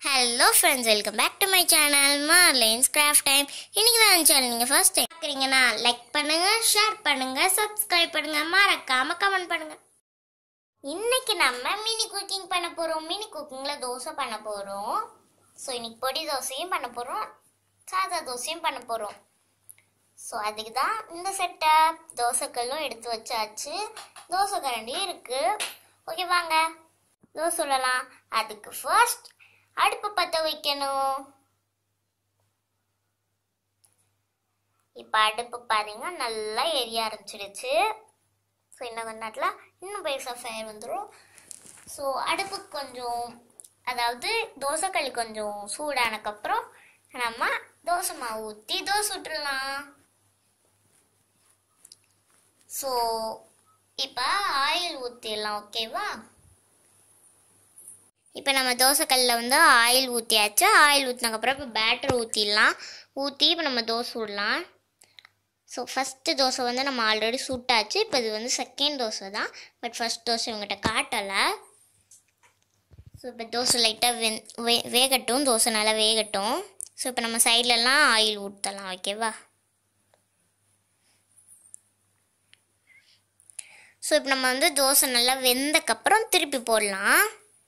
hello friends welcome back to my channel மார்லைன்ஸ் craft time இன்னைக்கு தான் சேனல் நீங்கள் ஃபர்ஸ்ட் டைம் பார்க்குறீங்கன்னா லைக் பண்ணுங்க ஷேர் பண்ணுங்க சப்ஸ்கிரைப் பண்ணுங்க மறக்காம கமெண்ட் பண்ணுங்க இன்னைக்கு நம்ம மினி குக்கிங் பண்ண போகிறோம் மினி குக்கிங்கில் தோசை பண்ண போகிறோம் ஸோ இன்னைக்கு பொடி தோசையும் பண்ண போகிறோம் சாதா தோசையும் பண்ண போகிறோம் ஸோ அதுக்கு தான் இந்த செட்டப் தோசைக்கல்லும் எடுத்து வச்சாச்சு தோசை கரண்டியும் இருக்குது ஓகே வாங்க தோசை சுடலாம் அதுக்கு ஃபர்ஸ்ட் அடுப்பு பற்ற வைக்கணும் இப்போ அடுப்பு பாருங்க நல்லா எரிய ஆரம்பிச்சிடுச்சு ஸோ இன்னும் கொஞ்ச நேரத்தில் இன்னும் பெருசாக ஃபயர் வந்துடும் ஸோ அடுப்பு கொஞ்சம் அதாவது தோசைக்கல் கொஞ்சம் சூடானக்கப்புறம் நம்ம தோசை மாவு ஊற்றி தோசை சுட்டுடலாம் ஸோ இப்போ ஆயில் ஊற்றிடலாம் ஓகேவா இப்போ நம்ம தோசைக்கல்லில் வந்து ஆயில் ஊற்றியாச்சு ஆயில் ஊற்றினக்கப்புறம் இப்போ பேட்டர் ஊற்றிடலாம் ஊற்றி இப்போ நம்ம தோசை விடலாம் ஸோ ஃபஸ்ட்டு தோசை வந்து நம்ம ஆல்ரெடி சுட்டாச்சு இப்போ இது வந்து செகண்ட் தோசை தான் பட் ஃபஸ்ட் தோசை இவங்ககிட்ட காட்டலை ஸோ இப்போ தோசை லைட்டாக வெந் வே வேகட்டும் தோசை நல்லா வேகட்டும் ஸோ இப்போ நம்ம சைட்லலாம் ஆயில் ஊற்றலாம் ஓகேவா ஸோ இப்போ நம்ம வந்து தோசை நல்லா வெந்தக்கப்புறம் திருப்பி போடலாம்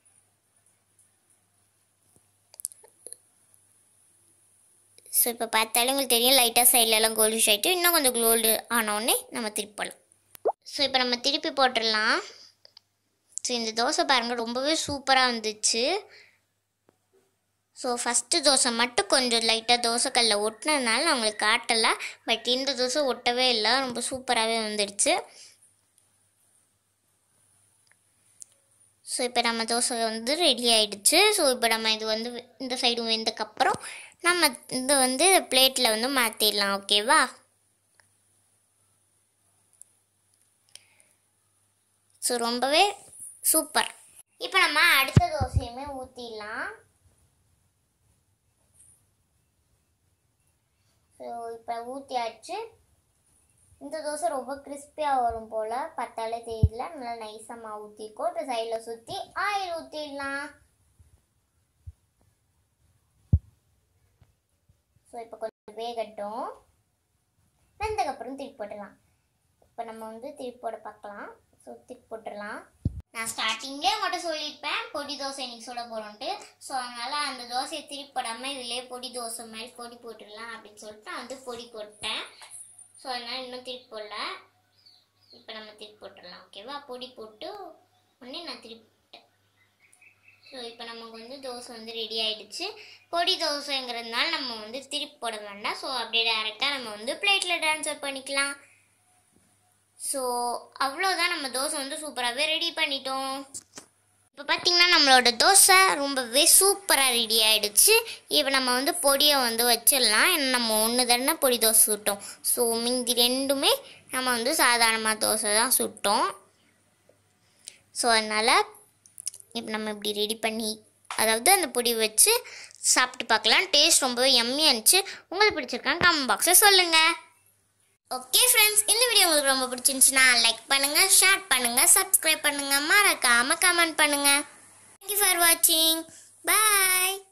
ஸோ இப்போ பார்த்தாலே உங்களுக்கு தெரியும் லைட்டாக சைட்லலாம் கோல்டிஷ் ஆகிட்டு இன்னும் கொஞ்சம் கோல்டு ஆனவுடனே நம்ம திருப்பி போடலாம் ஸோ இப்போ நம்ம திருப்பி போட்டுடலாம் ஸோ இந்த தோசை பாருங்கள் ரொம்பவே சூப்பராக வந்துச்சு ஸோ ஃபஸ்ட்டு தோசை மட்டும் கொஞ்சம் லைட்டாக தோசைக்கல்ல ஒட்டினதுனால நான் உங்களுக்கு காட்டலை பட் இந்த தோசை ஒட்டவே இல்லை ரொம்ப சூப்பராகவே வந்துடுச்சு ஸோ இப்போ நம்ம தோசை வந்து ரெடி ஆயிடுச்சு ஸோ இப்போ நம்ம இது வந்து இந்த சைடு வெந்தக்கப்புறம் நம்ம இது வந்து பிளேட்டில் வந்து மாற்றிடலாம் ஓகேவா ஸோ ரொம்பவே சூப்பர் இப்போ நம்ம அடுத்த தோசையுமே ஊற்றிடலாம் ஸோ இப்போ ஊற்றியாச்சு இந்த தோசை ரொம்ப கிறிஸ்பியாக வரும் போல் பத்தாலே தெரியல நல்லா நைஸாக மாவு ஊற்றிருக்கோம் இப்போ சைடில் சுற்றி ஆயில் ஊற்றிடலாம் ஸோ இப்போ கொஞ்சம் வேகட்டும் வெந்ததுக்கப்புறம் திருப்பி போட்டுடலாம் இப்போ நம்ம வந்து திருப்பி போட பார்க்கலாம் ஸோ திருப்பி போட்டுடலாம் நான் ஸ்டார்டிங்லேயே உங்கள்கிட்ட சொல்லியிருப்பேன் பொடி தோசை இன்னைக்கு சுட போகிறோன்ட்டு ஸோ அதனால் அந்த தோசையை திருப்பி போடாமல் இதிலே பொடி தோசை மாதிரி பொடி போட்டுடலாம் அப்படின்னு சொல்லிட்டு நான் வந்து பொடி போட்டேன் ஸோ அதனால் இன்னும் திருப்பி போடல இப்போ நம்ம திருப்பி போட்டுடலாம் ஓகேவா பொடி போட்டு உடனே நான் திருப்பி போட்டேன் ஸோ இப்போ நமக்கு வந்து தோசை வந்து ரெடி ஆயிடுச்சு பொடி தோசைங்கிறதுனால நம்ம வந்து திருப்பி போட வேண்டாம் ஸோ அப்படியே டேரெக்டாக நம்ம வந்து பிளேட்டில் ட்ரான்ஸ்ஃபர் பண்ணிக்கலாம் ஸோ அவ்வளோதான் நம்ம தோசை வந்து சூப்பராகவே ரெடி பண்ணிட்டோம் இப்போ பார்த்தீங்கன்னா நம்மளோட தோசை ரொம்பவே சூப்பராக ரெடி ஆயிடுச்சு இப்போ நம்ம வந்து பொடியை வந்து வச்சிடலாம் ஏன்னா நம்ம ஒன்று தானே பொடி தோசை சுட்டோம் ஸோ மீதி ரெண்டுமே நம்ம வந்து சாதாரணமாக தோசை தான் சுட்டோம் ஸோ அதனால் இப்போ நம்ம இப்படி ரெடி பண்ணி அதாவது அந்த பொடி வச்சு சாப்பிட்டு பார்க்கலாம் டேஸ்ட் ரொம்பவே யம்மியாக இருந்துச்சு உங்களுக்கு பிடிச்சிருக்காங்க கமெண்ட் பாக்ஸில் சொல்லுங்கள் ஓகே ஃப்ரெண்ட்ஸ் இந்த வீடியோ உங்களுக்கு ரொம்ப பிடிச்சிருந்துச்சுன்னா லைக் பண்ணுங்க ஷேர் பண்ணுங்க சப்ஸ்கிரைப் பண்ணுங்க மறக்காம கமெண்ட் பண்ணுங்க தேங்க்யூ ஃபார் வாட்சிங் பாய்